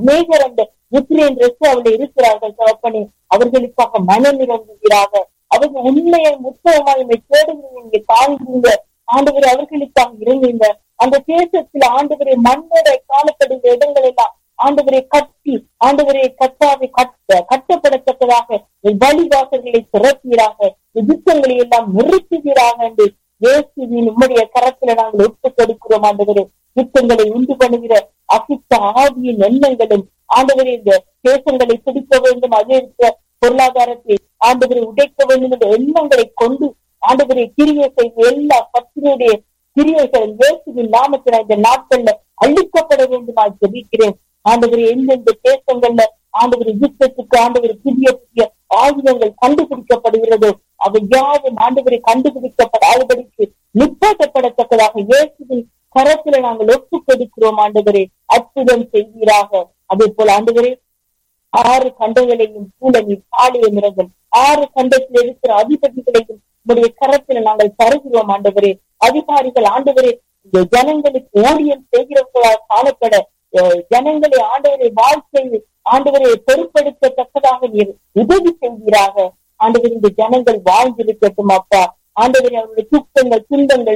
அநேகர் அந்த முத்திரையின் ரசு அவர்கள் இருக்கிறார்கள் தகப்பனே அவர்களுக்காக மனம் நிரம்புகிறாக அவர்கள் உண்மையை முத்தமாய் தேடுங்க நீங்க தாங்குங்க ஆண்டவர் அவர்களுக்காக இருந்தீங்க அந்த தேசத்துல ஆண்டவரை மண்ணோட காணப்படுகிற இடங்கள் எல்லாம் ஆண்டவரை கட்டி ஆண்டவரை கட்டாவை கட்ட கட்டப்படத்தக்கதாக வழிவாசல்களை திறப்பீராக யுத்தங்களை எல்லாம் நிறுத்துவீராக என்று இயேசுவின் உம்முடைய கரத்துல நாங்கள் ஒப்பு கொடுக்கிறோம் ஆண்டவரே யுத்தங்களை உண்டு பண்ணுகிற அசித்த ஆவியின் எண்ணங்களும் ஆண்டவரே இந்த தேசங்களை பிடிக்க வேண்டும் அதே இருக்கிற பொருளாதாரத்தை ஆண்டவரை உடைக்க வேண்டும் என்ற எண்ணங்களை கொண்டு ஆண்டவரை கிரிய செய்த எல்லா பத்தினுடைய கிரியைகள் இயேசுவின் நாமத்தில் இந்த நாட்கள்ல அழிக்கப்பட வேண்டுமா ஜெபிக்கிறேன் ஆண்டவரை எந்தெந்த தேசங்கள்ல ஆண்டவர் யுத்தத்துக்கு ஆண்டவர் புதிய புதிய ஆயுதங்கள் கண்டுபிடிக்கப்படுகிறதோ அவை யாவும் ஆண்டவரை கண்டுபிடிக்கப்படாதபடிக்கு நிப்பாட்டப்படத்தக்கதாக இயேசுவின் கரத்துல நாங்கள் ஒப்பு கொடுக்கிறோம் ஆண்டவரே அற்புதம் செய்வீராக அதே போல ஆண்டவரே ஆறு கண்டங்களையும் சூழலில் பாலிய மிருகம் ஆறு கண்டத்தில் இருக்கிற அதிபதிகளையும் உடைய கரத்துல நாங்கள் தருகிறோம் ஆண்டவரே அதிகாரிகள் ஆண்டவரே இந்த ஜனங்களுக்கு ஊழியம் செய்கிறவர்களால் காணப்பட ஜனங்களை ஆண்டவரை வாழ்க்கை ஆண்டவரை பொறுப்படுத்தத்தக்கதாக நீர் உதவி செய்வீராக ஆண்டவர் இந்த ஜனங்கள் வாழ்ந்திருக்கட்டும் அப்பா ஆண்டவரை அவருடைய துக்கங்கள் துன்பங்கள்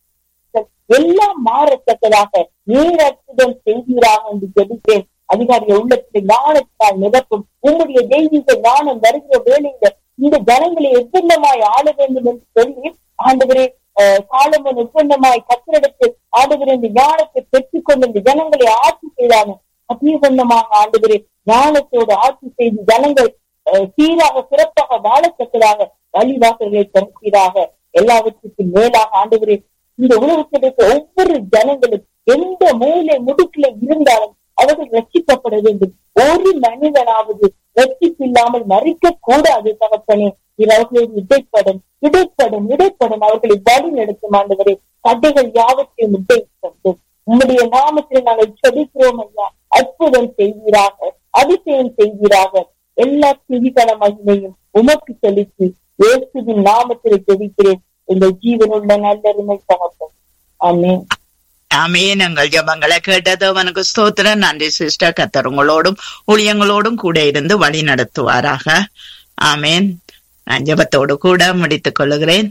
எல்லாம் மாறத்தக்கதாக நீர் அற்புதம் செய்வீராக என்று ஜெபித்தேன் அதிகாரிகள் உள்ளத்தில் ஞானத்தால் நிரப்பும் உங்களுடைய தெய்வீக ஞானம் வருகிற வேலையில இந்த ஜனங்களை எவ்வளமாய் ஆள வேண்டும் என்று சொல்லி ஆண்டவரே காலமன் ஒப்பந்தமாய் கத்திரெடுத்து ஆண்டவரே இந்த ஞானத்தை பெற்றுக்கொண்டு இந்த ஜனங்களை ஆட்சி செய்தாங்க அதீபந்தமாக ஆண்டவரே ஞானத்தோடு ஆட்சி செய்து ஜனங்கள் சீராக சிறப்பாக வாழத்தக்கதாக வழிவாசல்களை திறக்கிறாக எல்லாவற்றுக்கும் மேலாக ஆண்டவரே இந்த உலகத்தில் இருக்க ஒவ்வொரு ஜனங்களும் எந்த மூலை முடுக்கில இருந்தாலும் அவர்கள் ரட்சிக்கப்பட வேண்டும் ஒரு மனிதனாவது ரட்சிப்பு இல்லாமல் மறிக்க கூடாது தகப்பனே இது அவர்களின் இடைப்படும் இடைப்படும் இடைப்படும் அவர்களை வழி நடத்தும் ஆண்டவரே தடைகள் யாவற்றையும் இடைப்பட்டு உம்முடைய நாமத்தில் நாங்கள் செபிக்கிறோம் ஐயா அற்புதம் செய்வீராக அதிசயம் செய்வீராக எல்லா துதிகன மகிமையும் உமக்கு செலுத்தி இயேசுவின் நாமத்தில் ஜெபிக்கிறேன் எங்கள் ஜீவனுள்ள நல்லருமை தகப்பன் ஆமேன் ஆமேன் எங்கள் ஜபங்களை கேட்டது அவனுக்கு ஸ்தோத்திரம் நன்றி சிஸ்டர் கத்தர் உங்களோடும் ஊழியங்களோடும் கூட இருந்து வழி நடத்துவாராக ஆமேன் நான் ஜபத்தோடு கூட முடித்துக் கொள்ளுகிறேன்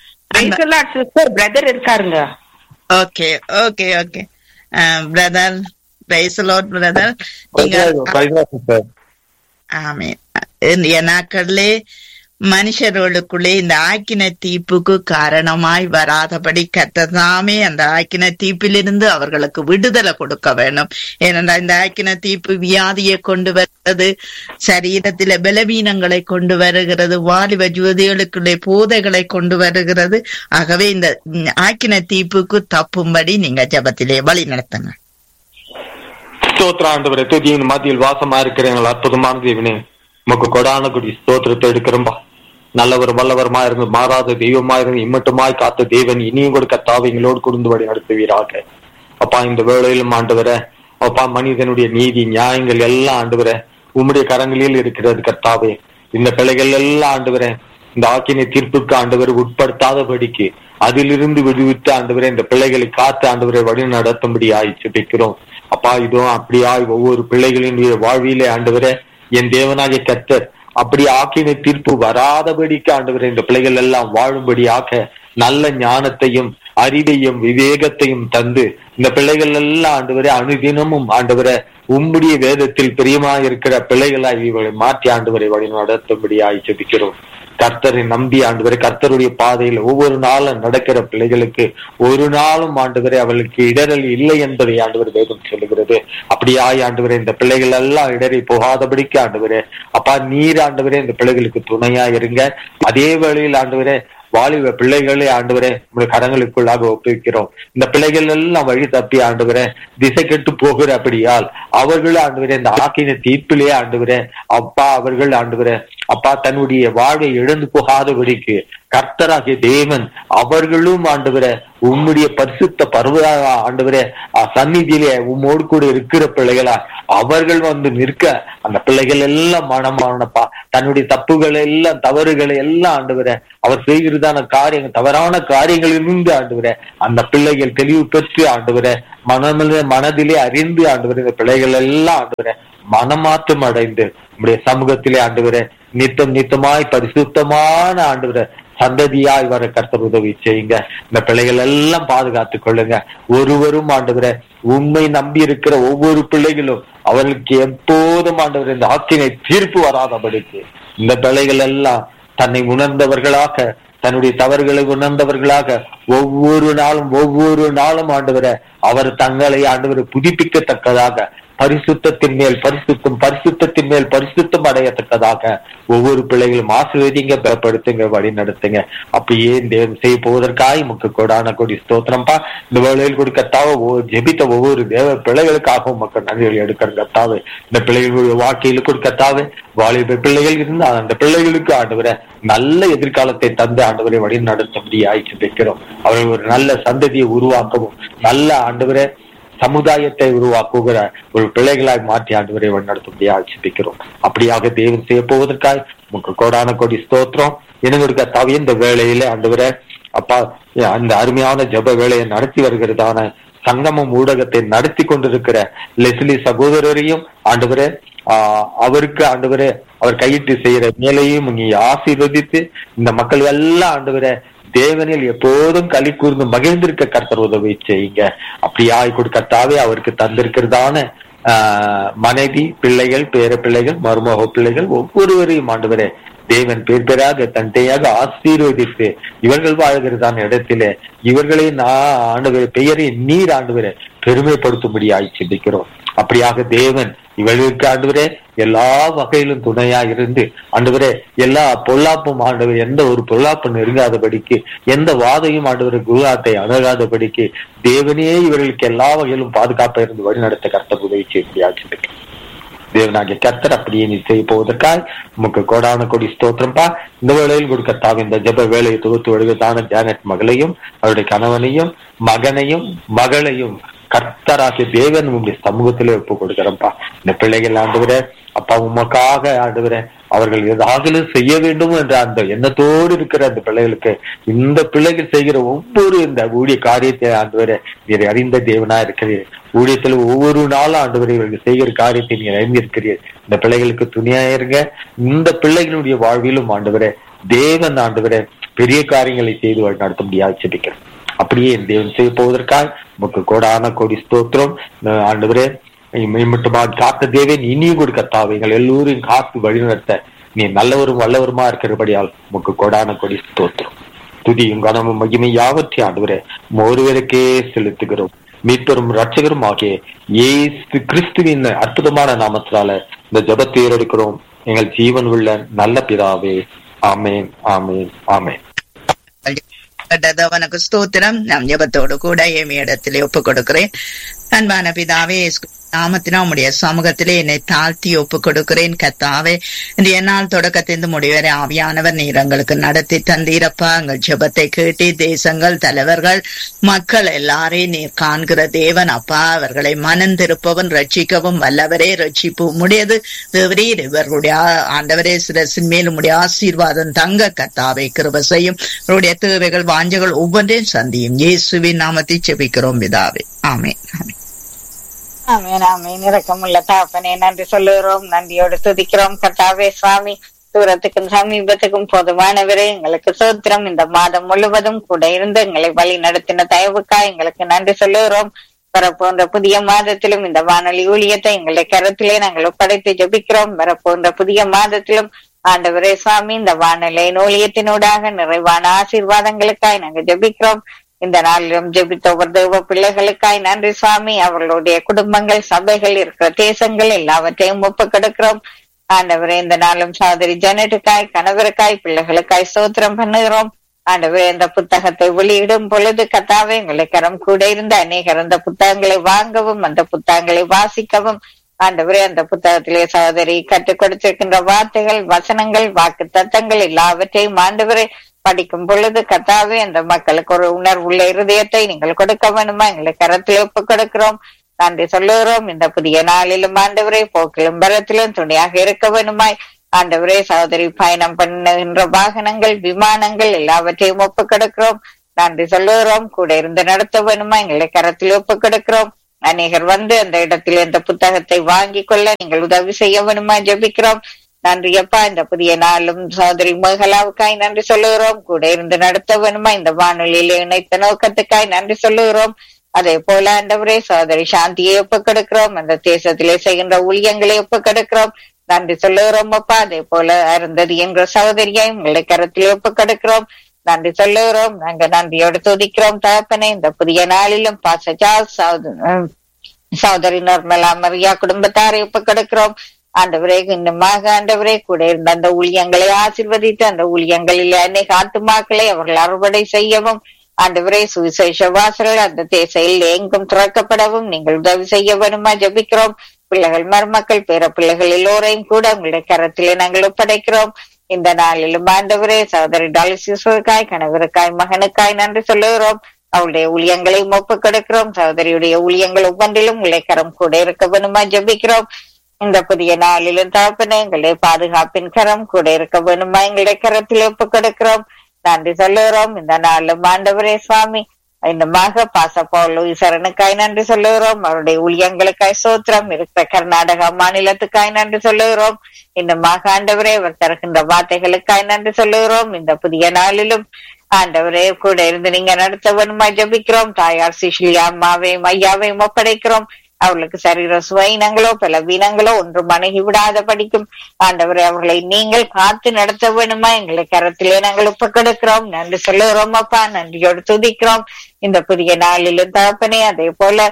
சிஸ்டர் பிரதர் இருக்காருங்க okay okay okay brother praise lord brother நீங்க ஆமேன் நாட்களிலே மனுஷர்களுக்குள்ளே இந்த ஆக்கின தீப்புக்கு காரணமாய் வராதபடி கத்ததாமே அந்த ஆக்கின தீப்பிலிருந்து அவர்களுக்கு விடுதலை கொடுக்க வேண்டும் ஏனென்றால் இந்த ஆக்கின தீப்பு வியாதியை கொண்டு வருகிறது சரீரத்தில பலவீனங்களை கொண்டு வருகிறது வாலிப ஜோதிகளுக்குள்ளே போதைகளை கொண்டு வருகிறது ஆகவே இந்த ஆக்கின தீப்புக்கு தப்பும்படி நீங்க ஜபத்திலே வழி நடத்துங்க ஸ்தோத்திர ஆண்டவரே துதியின் மத்தியில் வாசமா இருக்கிறீங்களா அற்புதமான தேவனே உமக்கு கொடான குடி ஸ்தோத்திரத்தை எடுக்கிறோம்பா நல்லவர் வல்லவரமா இருந்து மாறாத தெய்வமா இருந்து இம்மட்டுமாய் காத்த தேவன் இனியும் கூட கத்தாவை எங்களோடு குடும்படி நடத்துவீராக அப்பா இந்த வேளையிலும் ஆண்டவர அப்பா மனிதனுடைய நீதி நியாயங்கள் எல்லாம் ஆண்டவர உம்முடைய கரங்களில் இருக்கிறது கர்த்தாவே இந்த பிள்ளைகள் எல்லாம் ஆண்டவர இந்த ஆக்கினை தீர்ப்புக்கு ஆண்டவர் உட்படுத்தாதபடிக்கு அதிலிருந்து விடுவித்து ஆண்டவரை இந்த பிள்ளைகளை காத்து ஆண்டவரை வழி நடத்தும்படி ஆயிச்சுப்பிக்கிறோம் அப்பா இதுவும் அப்படியாய் ஒவ்வொரு பிள்ளைகளினுடைய வாழ்விலே ஆண்டவரை என் தேவனாகிய கர்த்தர் அப்படி ஆக்கின தீர்ப்பு வராதபடிக்கு ஆண்டவரை இந்த பிள்ளைகள் எல்லாம் வாழும்படியாக நல்ல ஞானத்தையும் அறிவையும் விவேகத்தையும் தந்து இந்த பிள்ளைகள் எல்லாம் ஆண்டவரை அனுதினமும் ஆண்டவரை உம்முடைய வேதத்தில் பிரியமா இருக்கிற பிள்ளைகளாய் இவர்களை மாற்றி ஆண்டவரை வழி நடத்தும்படியாய் ஜெபிக்கிறோம் கர்த்தரை நம்பி ஆண்டவரை கர்த்தருடைய பாதையில் ஒவ்வொரு நாளும் நடக்கிற பிள்ளைகளுக்கு ஒரு நாளும் ஆண்டவரை அவளுக்கு இடரல் இல்லை என்பதை ஆண்டவர் வேதம் சொல்லுகிறது அப்படியாய் ஆண்டவரே இந்த பிள்ளைகள் எல்லாம் இடறி போகாதபடிக்கு ஆண்டவரே அப்பா நீர் ஆண்டவரே இந்த பிள்ளைகளுக்கு துணையா இருங்க அதே வேளையில் ஆண்டவரே வாலிப பிள்ளைகளே ஆண்டவரே உங்களுடைய கரங்களுக்குள்ளாக ஒப்புவிக்கிறோம் இந்த பிள்ளைகள் எல்லாம் வழி தப்பி ஆண்டவரே திசை கெட்டு போகிற அப்படியால் அவர்கள் ஆண்டவரே இந்த ஆக்கின தீர்ப்பிலே ஆண்டவரே அப்பா அவர்கள் ஆண்டவரே அப்பா தன்னுடைய வாழ்வை இழந்து போகாதபடிக்கு கர்த்தராகிய தேவன் அவர்களும் ஆண்டவரே உம்முடைய பரிசுத்த பருவ ஆண்டவரே அஹ், சந்நிதியிலே உம்மோடு கூட இருக்கிற பிள்ளைகளா அவர்கள் வந்து நிற்க அந்த பிள்ளைகள் எல்லாம் மனமானப்பா தன்னுடைய தப்புகளை எல்லாம் தவறுகளை எல்லாம் ஆண்டவரே அவர் செய்கிறதான காரியங்கள் தவறான காரியங்களிலிருந்து ஆண்டவரே அந்த பிள்ளைகள் தெளிவு பெற்று ஆண்டவரே மனமில மனதிலே அறிந்து ஆண்டவரே இந்த பிள்ளைகள் எல்லாம் ஆண்டவரே மனமாற்றம் அடைந்து நம்முடைய சமூகத்திலே ஆண்டவரே நித்தம் நித்தமாய் பரிசுத்தமான ஆண்டவரே சந்ததியாய் வர கர்த்தர் உதவி செய்யுங்க இந்த பிள்ளைகள் எல்லாம் பாதுகாத்துக் கொள்ளுங்க ஒருவரும் ஆண்டவரே உண்மை நம்பி இருக்கிற ஒவ்வொரு பிள்ளைகளும் அவர்களுக்கு எப்போதும் ஆண்டவர் இந்த ஆக்கினை தீர்ப்பு வராதபடிக்கு இந்த பிள்ளைகள் எல்லாம் தன்னை உணர்ந்தவர்களாக தன்னுடைய தவறுகளை உணர்ந்தவர்களாக ஒவ்வொரு நாளும் ஒவ்வொரு நாளும் ஆண்டவரை அவர் தங்களை ஆண்டவரை புதுப்பிக்கத்தக்கதாக பரிசுத்தத்தின் மேல் பரிசுத்தம் பரிசுத்தத்தின் மேல் பரிசுத்தம் அடையத்தக்கதாக ஒவ்வொரு பிள்ளைகளும் ஆசிர்வதிங்க பலப்படுத்துங்க வழி நடத்துங்க அப்படியே தேவன் செய்ய போவதற்காக உமக்கு கொடான கொடி ஸ்தோத்திரம்பா இந்த வேளையில் கொடுக்கத்தாவ ஜெபித்த ஒவ்வொரு தேவ பிள்ளைகளுக்காகவும் மக்கள் நன்றிகள் எடுக்கிறங்கத்தாவே இந்த பிள்ளைகளுடைய வாழ்க்கையில் கொடுக்கத்தாவே வாலிப பிள்ளைகள் இருந்தா அந்த பிள்ளைகளுக்கு ஆண்டவரை நல்ல எதிர்காலத்தை தந்து ஆண்டவரை வழி நடத்தும்படியாய் ஜெபிக்கிறோம் அவர்கள் ஒரு நல்ல சந்ததியை உருவாக்கவும் நல்ல ஆண்டவரை சமுதாயத்தை உருவாக்குகிற ஒரு பிள்ளைகளாய் மாற்றி ஆண்டவரை வழிநடத்தும்படியா ஜெபிக்கிறோம் அப்படியாக தேவன் செய்ய போவதற்காய் உங்க கோடான கொடி ஸ்தோத்திரம் எனக்கு தவிர இந்த வேளையில ஆண்டவரை அப்பா அந்த அருமையான ஜெப வேலையை நடத்தி வருகிறதான சங்கமம் ஊடகத்தை நடத்தி கொண்டிருக்கிற லெஸ்லி சகோதரரையும் ஆண்டவரே ஆஹ் அவருக்கு ஆண்டவரே அவர் கையிட்டு செய்யற மேலையும் நீ ஆசீர்வதித்து இந்த மக்கள் எல்லாம் ஆண்டவரே தேவனில் எப்போதும் களி கூர்ந்து மகிழ்ந்திருக்க கர்த்தர் உதவி செய்யுங்க அப்படியாய் கொடுக்கத்தாவே அவருக்கு தந்திருக்கிறதான ஆஹ் மனைவி பிள்ளைகள் பேர பிள்ளைகள் மருமக பிள்ளைகள் ஒவ்வொருவரையும் ஆண்டவரே தேவன் பேர் பேராக தந்தையாக ஆசீர்வதித்து இவர்கள் வாழ்கிறதான இடத்திலே இவர்களை நான் ஆண்டவரை பெயரை நீர் ஆண்டவரை பெருமைப்படுத்தும்படியாய் சிந்திக்கிறோம் அப்படியாக தேவன் இவர்களுக்கு ஆண்டவரே எல்லா வகையிலும் துணையா இருந்து ஆண்டவரே எல்லா பொல்லாப்பும் ஆண்டவர் எந்த ஒரு பொல்லாப்பு நெருங்காதபடிக்கு எந்த வாதையும் ஆண்டவர் குருவாத்தை அணுகாதபடிக்கு தேவனே இவர்களுக்கு எல்லா வகையிலும் பாதுகாப்பா இருந்து வழி நடத்த கர்த்த உதவி செய்ய தேவனாகிய கர்த்தர் அப்படியே நீ செய்ய போவதற்காக உமக்கு கோடான கொடி ஸ்தோத்திரம்பா இந்த வேளையில் கொடுக்கத்தாக இந்த ஜெப வேலையை தொகுத்து வருவதான ஜானட் மகளையும் அவருடைய கணவனையும் மகனையும் மகளையும் கர்த்தராகிய தேவன் உங்களுடைய சமூகத்திலே ஒப்பு கொடுக்கிறப்பா இந்த பிள்ளைகள் ஆண்டுகிற அப்பா உமக்காக ஆண்டுகிற அவர்கள் ஏதாவது செய்ய வேண்டும் என்ற அந்த எண்ணத்தோடு இருக்கிற அந்த பிள்ளைகளுக்கு இந்த பிள்ளைகள் செய்கிற ஒவ்வொரு இந்த ஊழிய காரியத்தை ஆண்டுவர நீர் அறிந்த தேவனா இருக்கிறீர் ஊழியத்தில் ஒவ்வொரு நாளும் ஆண்டுவரை இவர்கள் செய்கிற காரியத்தை நீர் அறிந்திருக்கிறீர் இந்த பிள்ளைகளுக்கு துணியா இருங்க இந்த பிள்ளைகளுடைய வாழ்விலும் ஆண்டுவர தேவன் ஆண்டுவர பெரிய காரியங்களை செய்து வழி நடத்த முடியாது செபிக்கிறேன் அப்படியே என் தேவன் செய்ய போவதற்காக உமக்கு கோடான கோடி ஸ்தோத்திரம் ஆண்டவரே மேம்பட்டுமாக காத்த தேவன் இனியும் கொடுக்க தாவைகள் எல்லோரையும் காத்து வழிநடத்த நீ நல்லவரும் வல்லவருமா இருக்கிறபடியால் உமக்கு கொடான கொடி ஸ்தோத்திரம் துதியும் கனமும் மகிமை யாவற்றை ஆண்டவரே ஒருவருக்கே செலுத்துகிறோம் மீட்பெரும் ரட்சகரும் ஆகிய ஏசு கிறிஸ்துவின் அற்புதமான நாமத்தினால இந்த ஜபத்தை ஏறெடுக்கிறோம் எங்கள் ஜீவன் உள்ள நல்ல பிதாவே ஆமேன் ஆமேன் ஆமேன் அவனுக்கு ஸ்தோத்திரம் நம் ஜபத்தோடு கூட ஏமி இடத்திலே ஒப்புக் கொடுக்கிறேன் அன்பான பிதாவே நாமத்தினா உடைய சமூகத்திலே என்னை தாழ்த்தி ஒப்புக் கொடுக்கிறேன் கத்தாவே இந்த என்னால் தொடக்கத்திலிருந்து முடிவரை ஆவியானவர் நீர் எங்களுக்கு நடத்தி தந்தீரப்பா எங்கள் ஜெபத்தை கேட்டு தேசங்கள் தலைவர்கள் மக்கள் எல்லாரையும் நீர் காண்கிற தேவன் அப்பா அவர்களை மனம் திருப்பவன் ரட்சிக்கவும் வல்லவரே ரட்சிப்பு முடியது தேவரீர் இவர்களுடைய ஆண்டவரே சிரசின் மேல் உடைய ஆசீர்வாதம் தங்க கத்தாவை கிருப செய்யும் அவருடைய தேவைகள் வாஞ்சகள் ஒவ்வொன்றையும் சந்தியும் இயேசுவின் நாமத்தை செபிக்கிறோம் பிதாவே ஆமேன் ஆமேன் ஆமீன் ஆமீன் இரக்கமுள்ள தாப்பனே நன்றி சொல்லுகிறோம் நன்றியோடு துதிக்கிறோம் கர்த்தாவே சுவாமி தூரத்துக்கும் சமீபத்துக்கும் போதுமானவரே எங்களுக்கு சோத்திரம் இந்த மாதம் முழுவதும் கூட இருந்து எங்களை வழி நடத்தின தயவுக்கா எங்களுக்கு நன்றி சொல்லுகிறோம் வரப்போன்ற புதிய மாதத்திலும் இந்த வானொலி ஊழியத்தை எங்களுடைய கருத்திலே நாங்கள் ஒப்படைத்து ஜபிக்கிறோம் வரப்போன்ற புதிய மாதத்திலும் ஆண்டவரே சுவாமி இந்த வானொலி ஊழியத்தினூடாக நிறைவான ஆசீர்வாதங்களுக்காய் நாங்கள் ஜபிக்கிறோம் இந்த நாளிலும் ஜெபித்த ஒவ்வொரு தெய்வ பிள்ளைகளுக்காய் நன்றி சுவாமி அவர்களுடைய குடும்பங்கள் சபைகள் இருக்கிற தேசங்கள் எல்லாவற்றையும் ஒப்பு கொடுக்கிறோம் ஆண்டவரே இந்த நாளும் சகோதரி ஜனட்டுக்காய் கணவருக்காய் பிள்ளைகளுக்காய் சோத்திரம் பண்ணுகிறோம் ஆண்டவரே இந்த புத்தகத்தை வெளியிடும் பொழுது கத்தாவே எங்களை கரம் கூட இருந்த அநேகர் அந்த புத்தகங்களை வாங்கவும் அந்த புத்தகங்களை வாசிக்கவும் ஆண்டவரே அந்த புத்தகத்திலே சகோதரி கற்றுக் கொடுத்திருக்கின்ற வார்த்தைகள் வசனங்கள் வாக்கு தத்தங்கள் எல்லாவற்றையும் ஆண்டவரே படிக்கும் பொழுது கத்தாவே அந்த மக்களுக்கு ஒரு உணர்வுள்ள இருதயத்தை நீங்கள் கொடுக்க வேண்டுமா எங்களை கரத்தில் ஒப்பு கொடுக்கிறோம் நன்றி சொல்லுகிறோம் இந்த புதிய நாளிலும் ஆண்டவரே போக்கிலும் பலத்திலும் துணையாக இருக்க வேண்டுமாய் ஆண்டவரே சகோதரி பயணம் பண்ணுகின்ற வாகனங்கள் விமானங்கள் எல்லாவற்றையும் ஒப்பு கொடுக்கிறோம் நன்றி சொல்லுகிறோம் கூட இருந்து நடத்த வேணுமா எங்களை கரத்தில் ஒப்பு கொடுக்கிறோம் அநேகர் வந்து அந்த இடத்தில் இந்த புத்தகத்தை வாங்கி கொள்ள நீங்கள் உதவி செய்ய வேணுமா ஜெபிக்கிறோம் நன்றி அப்பா இந்த புதிய நாளும் சகோதரி மகளாவுக்காய் நன்றி சொல்லுகிறோம் கூட இருந்து நடத்த வேணுமா இந்த வானொலியில இணைத்த நோக்கத்துக்காய் நன்றி சொல்லுகிறோம் அதே போல ஆண்டவரே சகோதரி சாந்தியை ஒப்புக் கொடுக்கிறோம் அந்த தேசத்திலே செய்கின்ற ஊழியங்களை ஒப்புக் கொடுக்கிறோம் நன்றி சொல்லுகிறோம் அப்பா அதே போல அருந்ததி என்ற சகோதரியை உங்களை கரத்தில் ஒப்புக் கொடுக்கிறோம் நன்றி சொல்லுகிறோம் நாங்க நன்றியோடு துதிக்கிறோம் தகப்பனே இந்த புதிய நாளிலும் பாசஜா சகோதரி நிர்மலா மரியா குடும்பத்தாரை ஒப்புக் கொடுக்கிறோம் ஆண்டவரே இன்னுமாக ஆண்டவரே கூட இருந்த அந்த ஊழியங்களை ஆசிர்வதித்து அந்த ஊழியங்களில் அநேக ஆத்துமாக்களை அவர்கள் அறுவடை செய்யவும் ஆண்டவரே சுவிசேஷ வாசல்கள் அந்த தேசையில் எங்கும் திறக்கப்படவும் நீங்கள் உதவி செய்ய வேணுமா ஜபிக்கிறோம் பிள்ளைகள் மருமக்கள் பேர பிள்ளைகள் எல்லோரையும் கூட உங்களுடைய கரத்திலே நாங்கள் ஒப்படைக்கிறோம் இந்த நாளிலும் ஆண்டவரே சகோதரி டாலிசிஸ்வருக்காய் கணவருக்காய் மகனுக்காய் நன்றி சொல்லுகிறோம் அவளுடைய ஊழியங்களையும் ஒப்புக் கொடுக்கிறோம் சகோதரியுடைய ஊழியங்கள் ஒவ்வொன்றிலும் உழைக்கரம் கூட இருக்க வேணுமா ஜபிக்கிறோம் இந்த புதிய நாளிலும் தகப்பனே எங்களுடைய பாதுகாப்பின் கரம் கூட இருக்க வேணுமா எங்களுடைய கரத்தில் ஒப்புக் கொடுக்கிறோம் நன்றி சொல்லுகிறோம் இந்த நாளிலும் ஆண்டவரே சுவாமி இன்னமாக பாசப்போல் ஈஸ்வரனுக்காய் நன்றி சொல்லுகிறோம் அவருடைய ஊழியங்களுக்காய் சோத்திரம் இருக்கிற கர்நாடகா மாநிலத்துக்காய் நன்றி சொல்லுகிறோம் இன்னமாக ஆண்டவரே அவர் தருகின்ற வார்த்தைகளுக்காய் நன்றி சொல்லுகிறோம் இந்த புதிய நாளிலும் ஆண்டவரே கூட இருந்து நீங்க நடத்த வேணுமா ஜபிக்கிறோம் தாயார் சிஷிலியா அம்மாவையும் ஐயாவையும் ஒப்படைக்கிறோம் அவர்களுக்கு சரீர சுவைனங்களோ பல வீனங்களோ ஒன்றும் அணுகி விடாத படிக்கும் ஆண்டவரை அவர்களை நீங்கள் காத்து நடத்த வேணுமா எங்களை கரத்திலே நாங்கள் ஒப்பு கொடுக்கிறோம் நன்றி சொல்லுகிறோம் அப்பா நன்றியோடு துதிக்கிறோம் இந்த புதிய நாளிலும் தகப்பனே அதே போல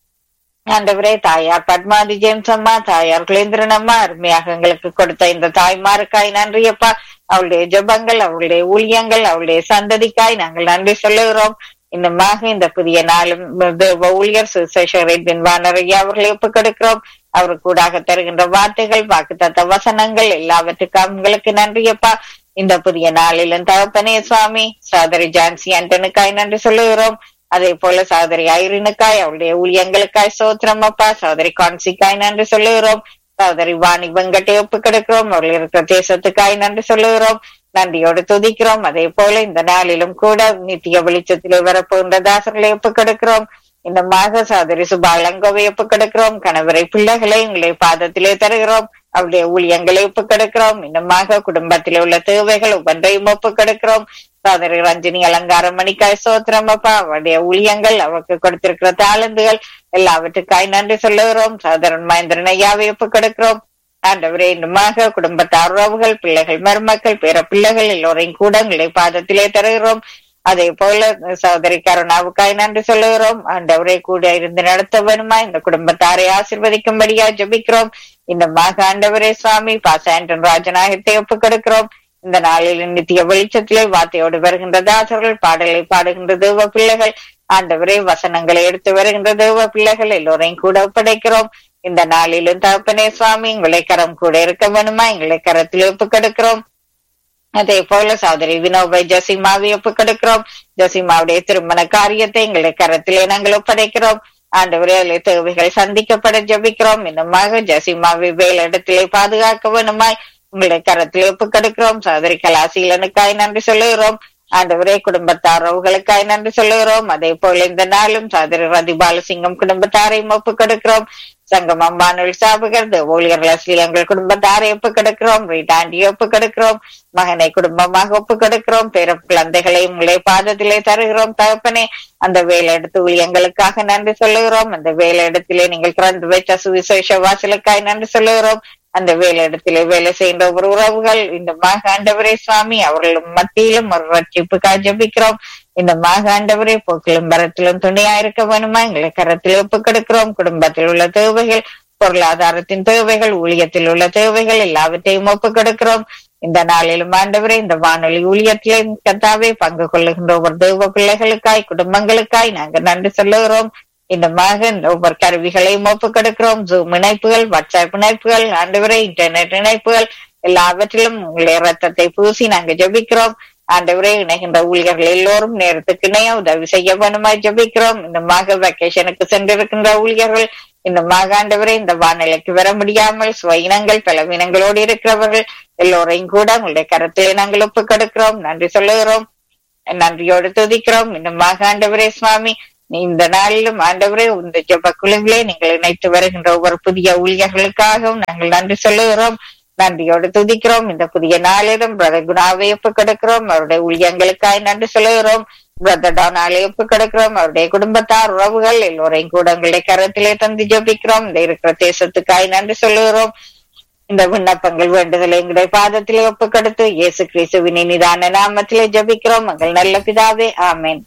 ஆண்டவரே தாயார் பத்மாதி ஜேம்ஸ் அம்மா தாயார் குலேந்திரன் அம்மா அருமையாக எங்களுக்கு கொடுத்த இந்த தாய்மாருக்காய் நன்றியப்பா அவளுடைய ஜபங்கள் அவளுடைய ஊழியங்கள் அவளுடைய சந்ததிக்காய் நாங்கள் நன்றி சொல்லுகிறோம் இன்னுமாக இந்த புதிய நாளும் ஊழியர் சுசேஷரின் வானரையா அவர்களை ஒப்புக் கொடுக்கிறோம் அவருக்கு கூடாக தருகின்ற வார்த்தைகள் வாக்குத்தத்த வசனங்கள் எல்லாவற்றுக்கும் உங்களுக்கு நன்றியப்பா இந்த புதிய நாளிலும் தகப்பனே சுவாமி சோதரி ஜான்சி ஆண்டனுக்காய் நன்றி சொல்லுகிறோம் அதே போல சகோதரி ஐரினுக்காய் அவளுடைய ஊழியங்களுக்காய் சோத்திரம் அப்பா சகோதரி கான்சிக்காய் நன்றி சொல்லுகிறோம் சகோதரி வாணி வெங்கட்டை ஒப்பு கொடுக்கிறோம் அவர்கள் இருக்கிற தேசத்துக்காய் நன்றி சொல்லுகிறோம் நன்றியோடு துதிக்கிறோம் அதே போல இந்த நாளிலும் கூட நித்திய வெளிச்சத்திலே வரப்போகின்ற தாசர்களை ஒப்பு கொடுக்கிறோம் இந்த மாக சகோதரி சுபாலங்கோவை ஒப்பு கொடுக்கிறோம் கணவரை பிள்ளைகளை உங்களை பாதத்திலே தருகிறோம் அவருடைய ஊழியங்களை ஒப்பு கொடுக்கிறோம் இன்னுமாக குடும்பத்திலே உள்ள தேவைகள் ஒவ்வொன்றையும் ஒப்பு கொடுக்கிறோம் சகோதரி ரஞ்சினி அலங்காரம் மணிக்காய் சோத்திரம் அப்பா அவருடைய ஊழியங்கள் அவருக்கு கொடுத்திருக்கிற தாளந்துகள் எல்லாவற்றுக்காய் நன்றி சொல்லுகிறோம் சகோதரன் மகேந்திரன் ஐயாவை ஒப்பு கொடுக்கிறோம் ஆண்டவரே இன்னுமாக குடும்பத்தார் உறவுகள் பிள்ளைகள் மருமக்கள் பிற பிள்ளைகள் எல்லோரையும் கூட உங்களை பாதத்திலே தருகிறோம் அதே போல சகோதரி கருணாவுக்காய் நன்றி சொல்லுகிறோம் ஆண்டவரை கூட இருந்து நடத்த வேணுமா இந்த குடும்பத்தாரை ஆசிர்வதிக்கும்படியா ஜபிக்கிறோம் இந்த மாக ஆண்டவரே சுவாமி பாசாண்டன் ராஜநாயகத்தை ஒப்புக் கொடுக்கிறோம் இந்த நாளில் நித்திய வெளிச்சத்திலே வார்த்தையோடு வருகின்ற தாசர்கள் பாடலை பாடுகின்ற தேவ பிள்ளைகள் ஆண்டவரே வசனங்களை எடுத்து வருகின்ற தேவ பிள்ளைகள் எல்லோரையும் கூட ஒப்படைக்கிறோம் இந்த நாளிலும் தகப்பனே சுவாமி உங்களை கரம் கூட இருக்க வேணுமா எங்களை கரத்தில் ஒப்புக் கொடுக்கிறோம் அதே போல சகோதரி வினோபை ஜசிமாவை ஒப்புக் கொடுக்கிறோம் ஜசிமாவுடைய திருமண காரியத்தை எங்களை கரத்திலே நாங்கள் ஒப்படைக்கிறோம் ஆண்டவரே அதில் தேவைகள் சந்திக்கப்பட ஜபிக்கிறோம் இன்னுமாக ஜசிமாவை வேலிடத்திலே பாதுகாக்க வேணுமாய் உங்களை கரத்திலே ஒப்புக் கொடுக்கிறோம் சகோதரி கலாசீலனுக்காய் நன்றி சொல்லுகிறோம் ஆண்டவரே குடும்பத்தார் உறவுகளுக்காய் நன்றி சொல்லுகிறோம் அதே போல இந்த நாளும் சகோதரி ரதி பாலசிங்கம் குடும்பத்தாரையும் ஒப்புக் கொடுக்கிறோம் சங்கமம் வானொலி சாபகர் ஊழியர்கள் ஸ்ரீலங்கள் குடும்பத்தாரை ஒப்பு கொடுக்கிறோம் ரீட்டாண்டி ஒப்பு கொடுக்கிறோம் மகனை குடும்பமாக ஒப்பு கொடுக்கிறோம் பேர குழந்தைகளை உங்களை பாதத்திலே தருகிறோம் தகப்பனே அந்த வேலையிடத்து ஊழியங்களுக்காக நன்றி சொல்லுகிறோம் அந்த வேலையிடத்திலே நீங்கள் திறந்து வைத்த சுவிசேஷ வாசலுக்காய் நன்றி சொல்லுகிறோம் அந்த வேலையிடத்திலே வேலை செய்கின்ற ஒரு உறவுகள் இந்த மாகாண்டவரே சுவாமி அவர்களும் மத்தியிலும் ஒரு ரட்சிப்புக்காக ஜபிக்கிறோம் இந்த மாகாண்டவரே போக்கிலும் பரத்திலும் துணையா இருக்க வேணுமா எங்களை கரத்தில் ஒப்புக் கொடுக்கிறோம் குடும்பத்தில் உள்ள தேவைகள் பொருளாதாரத்தின் தேவைகள் ஊழியத்தில் உள்ள தேவைகள் எல்லாவற்றையும் ஒப்புக் கொடுக்கிறோம் இந்த நாளிலும் ஆண்டவரே இந்த வானொலி ஊழியத்திலே கத்தாவே பங்கு கொள்ளுகின்ற ஒவ்வொரு தேவ பிள்ளைகளுக்காய் குடும்பங்களுக்காய் நாங்கள் நன்றி சொல்லுகிறோம் இந்த மகன் ஒவ்வொரு கருவிகளையும் ஒப்புக் கொடுக்கிறோம் ஜூம் இணைப்புகள் வாட்ஸ்அப் இணைப்புகள் ஆண்டவரே இன்டர்நெட் இணைப்புகள் எல்லாவற்றிலும் உங்களுடைய ரத்தத்தை பூசி நாங்க ஜெபிக்கிறோம் ஆண்டவரே இணைகின்ற ஊழியர்கள் எல்லோரும் நேரத்துக்கு இணைய உதவி செய்ய வேணுமாய் ஜெபிக்கிறோம் இந்த மாக வெக்கேஷனுக்கு சென்றிருக்கின்ற ஊழியர்கள் இந்த மாக ஆண்டவரே இந்த வானிலைக்கு வர முடியாமல் சுவையினங்கள் பலவீனங்களோடு இருக்கிறவர்கள் எல்லோரையும் கூட உங்களுடைய கருத்திலே நாங்கள் ஒப்புக் கொடுக்கிறோம் நன்றி சொல்லுகிறோம் நன்றியோடு துதிக்கிறோம் இன்னும் மாக ஆண்டவரே சுவாமி நீ இந்த நாளிலும் ஆண்டவரே இந்த ஜெப குழுவிலே நீங்கள் இணைத்து வருகின்ற ஒவ்வொரு புதிய ஊழியர்களுக்காகவும் நாங்கள் நன்றி சொல்லுகிறோம் நன்றியோடு துதிக்கிறோம் இந்த புதிய நாளிலும் பிரதர் குணாவை ஒப்பு கொடுக்கிறோம் அவருடைய ஊழியங்களுக்காய் நன்றி சொல்லுகிறோம் பிரதர் டானாலை ஒப்பு கொடுக்கிறோம் அவருடைய குடும்பத்தார் உறவுகள் எல்லோரையும் கூட உங்களுடைய கரத்திலே தந்து ஜபிக்கிறோம் இந்த இருக்கிற தேசத்துக்காய் நன்றி சொல்லுகிறோம் இந்த விண்ணப்பங்கள் வேண்டுதலை எங்களுடைய பாதத்திலே ஒப்பு கொடுத்து இயேசு கிறிஸ்துவின் இனிதான நாமத்திலே ஜபிக்கிறோம் எங்கள் நல்ல பிதாவே ஆமேன்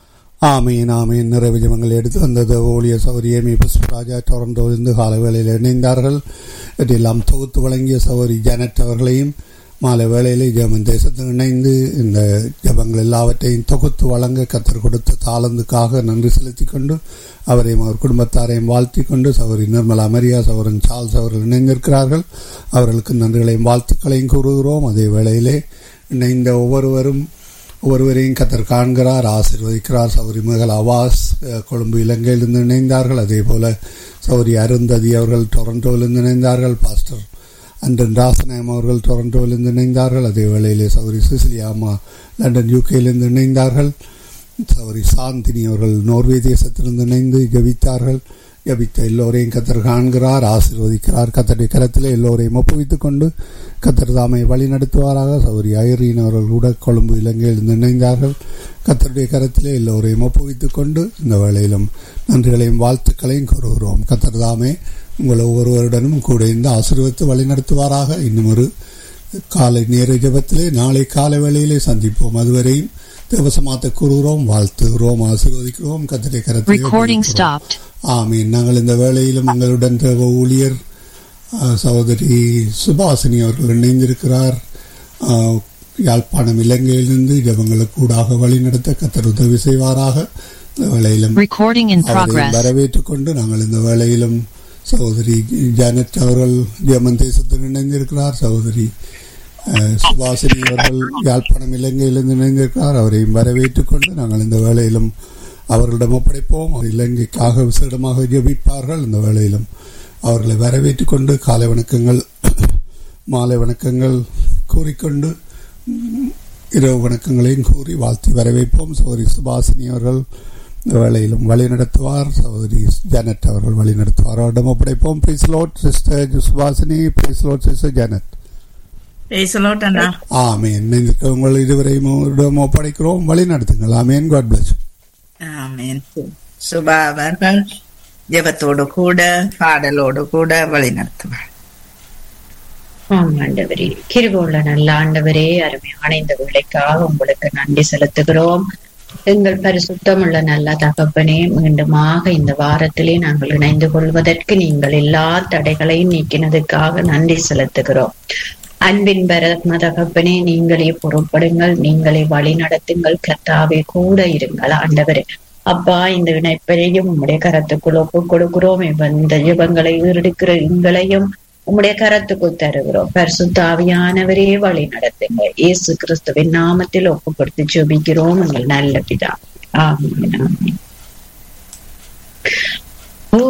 ஆமீன் ஆமீன் நிறைவு ஜெபங்கள் எடுத்து வந்தது ஊழிய சௌரி ஏமி புஷ்பராஜா டொரண்டோவிலிருந்து கால வேளையில் இணைந்தார்கள் இதெல்லாம் தொகுத்து வழங்கிய சௌரி ஜானட் அவர்களையும் மாலை வேளையிலே ஜெபன் தேசத்தில் இணைந்து இந்த ஜபங்கள் எல்லாவற்றையும் தொகுத்து வழங்க கத்தர் கொடுத்த தாளந்துக்காக நன்றி செலுத்திக் கொண்டு அவரையும் அவர் குடும்பத்தாரையும் வாழ்த்தி கொண்டு சௌரி நிர்மலா மரியா சௌரன் சார்ல்ஸ் அவர்கள் இணைந்திருக்கிறார்கள் அவர்களுக்கு நன்றிகளையும் வாழ்த்துக்களையும் கூறுகிறோம் அதே வேளையிலே இணைந்த ஒவ்வொருவரும் ஒவ்வொருவரையும் கத்தர் காண்கிறார் ஆசிர்வதிக்கிறார் சௌரி மகள் அவாஸ் கொழும்பு இலங்கையிலிருந்து இணைந்தார்கள் அதே போல சௌரி அருந்ததி அவர்கள் டொரண்டோவிலிருந்து இணைந்தார்கள் பாஸ்டர் அண்டன் ராசநாயம் அவர்கள் டொரண்டோவிலிருந்து இணைந்தார்கள் அதே வேளையிலே சௌரி சிசிலியா அம்மா லண்டன் யூகேலிருந்து இணைந்தார்கள் சௌரி சாந்தினி அவர்கள் நோர்வே தேசத்திலிருந்து இணைந்து ஜபித்தார்கள் ஜபித்த எல்லோரையும் கத்தர் காண்கிறார் ஆசிர்வதிக்கிறார் கத்தருடைய கரத்தில் எல்லோரையும் ஒப்புவித்துக் கொண்டு கத்தர் தாமை வழி நடத்துவாராக சௌரி ஐரீன் அவர்கள் கூட கொழும்பு இலங்கையில் இணைந்தார்கள் கத்தருடைய கரத்திலே எல்லோரையும் ஒப்புவித்துக் கொண்டு இந்த வேளையிலும் நன்றிகளையும் வாழ்த்துக்களையும் கூறுகிறோம் கத்தர் தாமே உங்கள் ஒவ்வொருவருடனும் கூட இந்த ஆசீர்வத்து வழி நடத்துவாராக இன்னும் ஒரு காலை நேர ஜபத்திலே நாளை காலை வேளையிலே சந்திப்போம் அதுவரையும் தேவசமாத்த கூறுகிறோம் வாழ்த்துகிறோம் ஆசீர்வதிக்கிறோம் கத்தருடைய Recording கரத்திலே stopped. ஆமீன் நாங்கள் இந்த வேளையிலும் எங்களுடன் தேவ ஊழியர் அஹ், சகோதரி சுபாசினி அவர்கள் இணைந்திருக்கிறார் அஹ், யாழ்ப்பாணம் இலங்கையிலிருந்து ஜபங்களுக்கு கூடாக வழிநடத்த கத்தர் உதவி செய்வாராக இந்த வேளையிலும் Recording in அவரை progress. வரவேற்றுக் கொண்டு நாங்கள் இந்த வேளையிலும் சகோதரி ஜானட் அவர்கள் ஜெர்மன் தேசத்தில் இணைந்திருக்கிறார் சகோதரி அஹ், சுபாசினி அவர்கள் யாழ்ப்பாணம் இலங்கையிலிருந்து இணைந்திருக்கிறார் அவரையும் வரவேற்றுக் கொண்டு நாங்கள் இந்த வேளையிலும் அவர்களிடம் ஒப்படைப்போம் அவர் இலங்கைக்காக விசேடமாக ஜெபிப்பார்கள் இந்த வேளையிலும் அவர்களை வரவேற்றுக் கொண்டு காலை வணக்கங்கள் மாலை வணக்கங்கள் கூறிக்கொண்டு ம், இரவு வணக்கங்களையும் கூறி வாழ்த்தி வரவேற்போம் சகோதரி சுபாசினி அவர்கள் இந்த வேளையிலும் வழி நடத்துவார் சகோதரி ஜானட் அவர்கள் வழி நடத்துவார் அவரிடம் ஒப்படைப்போம் praise lord sister Subhashini praise lord sister Janet praise lord அண்ணா ஆமேன் இணைந்திருக்க உங்கள் இதுவரையும் அவரிடம் ஒப்படைக்கிறோம் வழி நடத்துங்கள் amen God bless amen Subha அவர்கள் ஜெபத்தோடு கூட பாடலோடு கூட வழி நடத்துவார் ஆம் ஆண்டவரே கிருபுள்ள நல்ல ஆண்டவரே அருமையான இந்த வேலைக்காக உங்களுக்கு நன்றி செலுத்துகிறோம் எங்கள் பரிசுத்தமுள்ள நல்ல தகப்பனே மீண்டுமாக இந்த வாரத்திலே நாங்கள் இணைந்து கொள்வதற்கு நீங்கள் எல்லா தடைகளையும் நீக்கினதுக்காக நன்றி செலுத்துகிறோம் அன்பின் பரத்ம தகப்பனே நீங்களே பொறுப்படுங்கள் நீங்களே வழி நடத்துங்கள் கர்த்தாவே கூட இருங்கள் ஆண்டவரே அப்பா இந்த இணைப்பையும் உம்முடைய கரத்துக்குள் ஒப்பு கொடுக்கிறோம் இந்த ஜெபங்களை ஈடுக்கிற எங்களையும் உம்முடைய கரத்துக்குள் தருகிறோம் பரிசுத்தாவியானவரே வழி நடத்துங்க இயேசு கிறிஸ்துவின் நாமத்தில் ஒப்பு கொடுத்து ஜெபிக்கிறோம் எங்கள் நல்ல பிதா ஆமென் ஆமென்